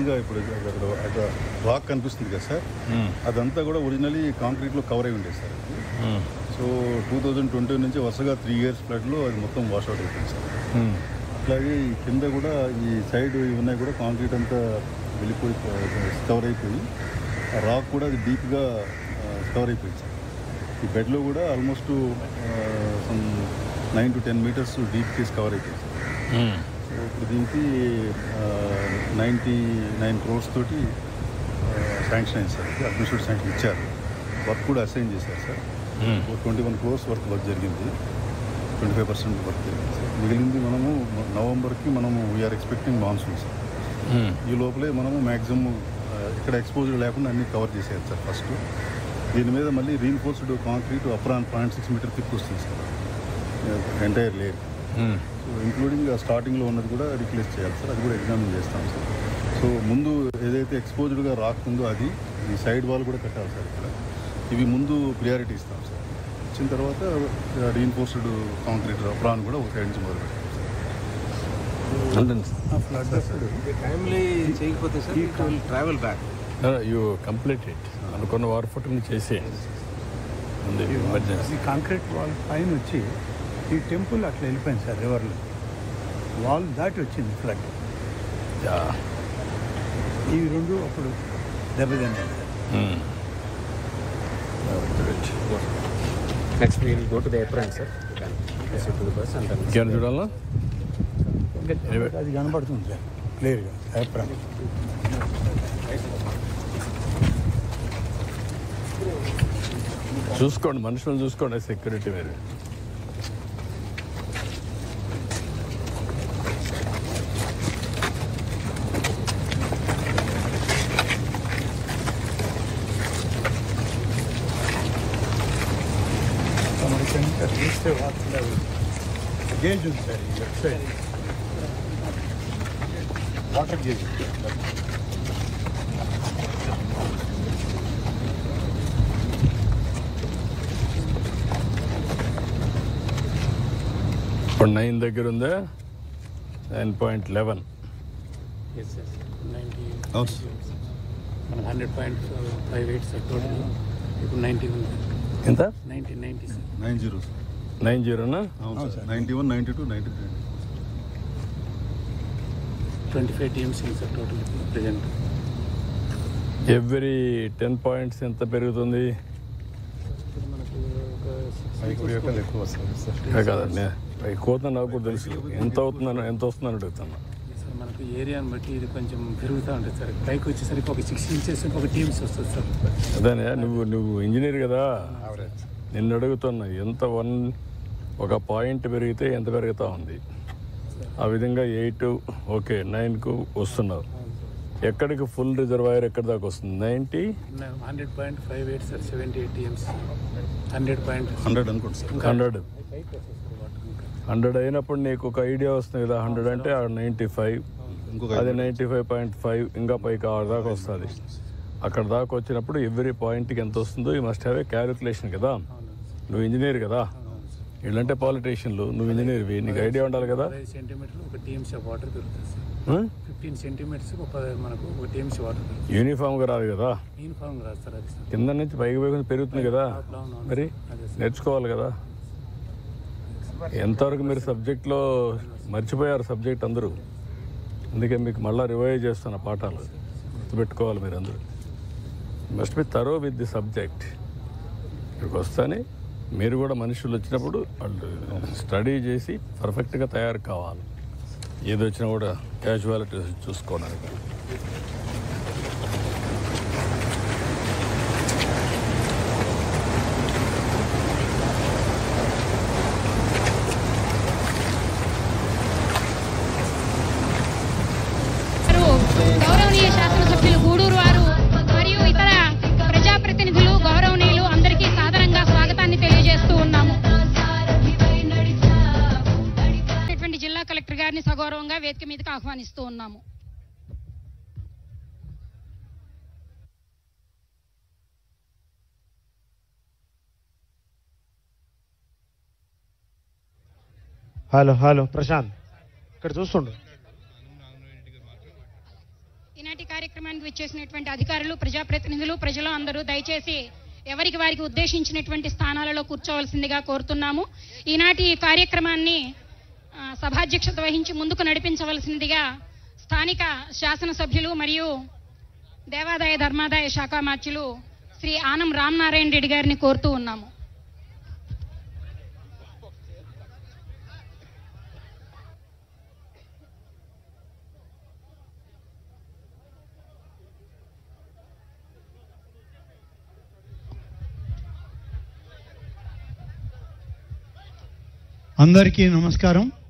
మెయిన్గా ఇప్పుడు అక్కడ అక్కడ రాక్ కనిపిస్తుంది కదా సార్ అదంతా కూడా ఒరిజినలీ కాంక్రీట్లో కవర్ అయి ఉండేది సార్ అది. సో టూ థౌజండ్ ట్వంటీ నుంచి వరుసగా త్రీ ఇయర్స్ ఫ్లడ్లో అది మొత్తం వాష్ అవుట్ అయిపోయింది సార్ అట్లాగే ఈ కింద కూడా ఈ సైడ్ ఇవి ఉన్నాయి కూడా కాంక్రీట్ అంతా వెళ్ళిపోయి కవర్ అయిపోయి ఆ రాక్ కూడా అది డీప్గా కవర్ అయిపోయింది సార్ ఈ బెడ్లో కూడా almost some nine to ten metres deep case cover అయిపోయింది సార్ సో ఇప్పుడు దీనికి నైంటీ నైన్ క్రోర్స్ తోటి శాంక్షన్ అయింది సార్ అడ్మినిస్ట్రేట్ శాంక్షన్ ఇచ్చారు వర్క్ కూడా అసైన్ చేశారు sir twenty one crores work work జరిగింది ట్వంటీ ఫైవ్ పర్సెంట్ వర్క్ జరిగింది సార్ మిగిలింది మనము నవంబర్కి మనము వీఆర్ ఎక్స్పెక్టింగ్ మాన్సూన్ సార్ ఈ లోపలే మనము మ్యాక్సిమం ఇక్కడ ఎక్స్పోజర్ లేకుండా అన్ని కవర్ చేసేయాలి సార్ ఫస్ట్ దీని మీద మళ్ళీ reinforced concrete apron point six metre తిప్పి వస్తుంది sir entire layer so including స్టార్టింగ్లో ఉన్నది కూడా రిప్లేస్ చేయాలి సార్ అది కూడా ఎగ్జామిన్ చేస్తాం సార్ సో ముందు ఏదైతే ఎక్స్పోజ్డ్గా రాకుందో అది ఈ సైడ్ వాల్ కూడా కట్టాలి సార్ ఇక్కడ ఇవి ముందు ప్రియారిటీ ఇస్తాం సార్ ఇచ్చిన తర్వాత రీఇన్ఫోర్స్డ్ కాంక్రీట్ ప్రాన్ కూడా ఒక సైడ్ నుంచి మొదలు పెడతాం సార్ ఫ్లడ్ అప్పుడు టైమ్లీ చేయకపోతే sir it will travel back you complete it అనుకున్న వారు ఫుట్ని చేసేయండి ఉంది ఎమర్జెన్సీ ఈ కాంక్రీట్ వాల్ పైన వచ్చి ఈ టెంపుల్ అట్లా వెళ్ళిపోయింది సార్ రివర్లో వాల్ దాటి వచ్చింది ఫ్లడ్ ఈ రెండు అప్పుడు దెబ్బతిన్నాయి sir next we'll go to the apron sir to the base and ఇంకేమైనా చూడాలా అది కనబడుతుంది సార్ క్లియర్గా ఏప్రాన్ చూసుకోండి మనుషులను చూసుకోండి సెక్యూరిటీ మీరు మనకి ఇంకా చూస్తే వాటర్ గేజ్ ఉంది సార్ ఈ లెఫ్ట్ సైడ్ వాటర్ గేజ్ ఇప్పుడు నైన్ దగ్గర ఉందా నైన్ పాయింట్ లెవెన్ అవును సార్ మనం hundred point five eight sir total ఇప్పుడు నైంటీ ఉంది ఎంత ninety ninety sir nine zero sir nine జీరోనా అవును sir ninety one ninety two ninety three twenty five TMCs ఉంది sir total present every ten points ఎంత పెరుగుతుంది ఇప్పుడు మనకు ఒక పైకి పోయాక ఎక్కువ వస్తుంది సార్ అదే కదండి కోత నాకు కూడా తెలుసు ఎంత అవుతుందని ఎంత వస్తుందని అడుగుతాను సార్ మనకు ఏరియాని బట్టి ఇది కొంచెం పెరుగుతూ ఉంటుంది సార్ పైకి వచ్చేసరికి ఒక సిక్స్ ఇంచెస్ ఒక టీమ్స్ వస్తుంది సార్ అదేనే నువ్వు నువ్వు ఇంజనీర్ కదా నిన్ను అడుగుతున్నా ఎంత వన్ ఒక పాయింట్ పెరిగితే ఎంత పెరుగుతూ ఉంది ఆ విధంగా ఎయిట్ ఓకే నైన్కు వస్తున్నావు ఎక్కడికి ఫుల్ రిజర్వాయర్ ఎక్కడి దాకా వస్తుంది ninety hundred point five eight sir seventy eight TMCs hundred point hundred అనుకోండి సార్ హండ్రెడ్ హండ్రెడ్ అయినప్పుడు నీకు ఒక ఐడియా వస్తుంది కదా హండ్రెడ్ అంటే నైంటీ ఫైవ్ ఇంకొక అది నైంటీ ఫైవ్ పాయింట్ ఫైవ్ ఇంకా పైకి ఆరు దాకా వస్తుంది అక్కడ దాకా వచ్చినప్పుడు ఎవ్రీ పాయింట్కి ఎంత వస్తుందో ఈ మస్ట్ హ్యావ్ ఏ క్యాలిక్యులేషన్ కదా నువ్వు ఇంజనీర్ కదా వీళ్ళంటే పాలిటీషియన్లు నువ్వు ఇంజనీర్వి నీకు ఐడియా ఉండాలి కదా పదహైదు సెంటీమీటర్లు ఒక టీమ్స్ వాటర్ పెరుగుతుంది సార్ హ్మ్? ఫిఫ్టీన్ సెంటీమీటర్స్ ఒక పద- మనకు ఒక టీమ్స్ వాటర్ పెరుగుతుంది యూనిఫామ్గా రాదు కదా యూనిఫామ్ రాదు సార్ అది సార్ కింద నుంచి పైకి పైకి పెరుగుతుంది కదా అవును, అవును. మరి అదే సార్. నేర్చుకోవాలి కదా ఎంతవరకు మీరు సబ్జెక్ట్లో మర్చిపోయారు సబ్జెక్ట్ అందరూ అందుకే మీకు మళ్ళీ రివైవ్ చేస్తున్న పాఠాలు గుర్తుపెట్టుకోవాలి మీరు అందరూ must be thorough with the subject ఇక్కడికి వస్తానే మీరు కూడా మనుషులు వచ్చినప్పుడు వాళ్ళు స్టడీ చేసి పర్ఫెక్ట్గా తయారు కావాలి ఏది వచ్చినా కూడా క్యాజువాలిటీ చూసుకోవడానికి వారు గౌరవనీయ శాసనసభ్యులు గూడూరు వారు మరియు ఇతర ప్రజాప్రతినిధులు గౌరవనీయులు అందరికీ సాదరంగా స్వాగతాన్ని తెలియజేస్తూ ఉన్నాము ఇటువంటి జిల్లా కలెక్టర్ గారిని సగౌరవంగా వేదిక మీదకి ఆహ్వానిస్తూ ఉన్నాము హలో హలో ప్రశాంత్ ఇక్కడ చూస్తుండు ఈనాటి కార్య ఇచ్చేసినటువంటి అధికారులు ప్రజాప్రతినిధులు ప్రజలు అందరూ దయచేసి ఎవరికి వారికి ఉద్దేశించినటువంటి స్థానాలలో కూర్చోవలసిందిగా కోరుతున్నాము ఈనాటి ఈ కార్యక్రమాన్ని ఆ, సభాధ్యక్షత వహించి ముందుకు నడిపించవలసిందిగా స్థానిక శాసనసభ్యులు మరియు దేవాదాయ ధర్మాదాయ శాఖ మార్చులు శ్రీ ఆనం రామనారాయణ రెడ్డి గారిని కోరుతూ ఉన్నాము అందరికీ నమస్కారం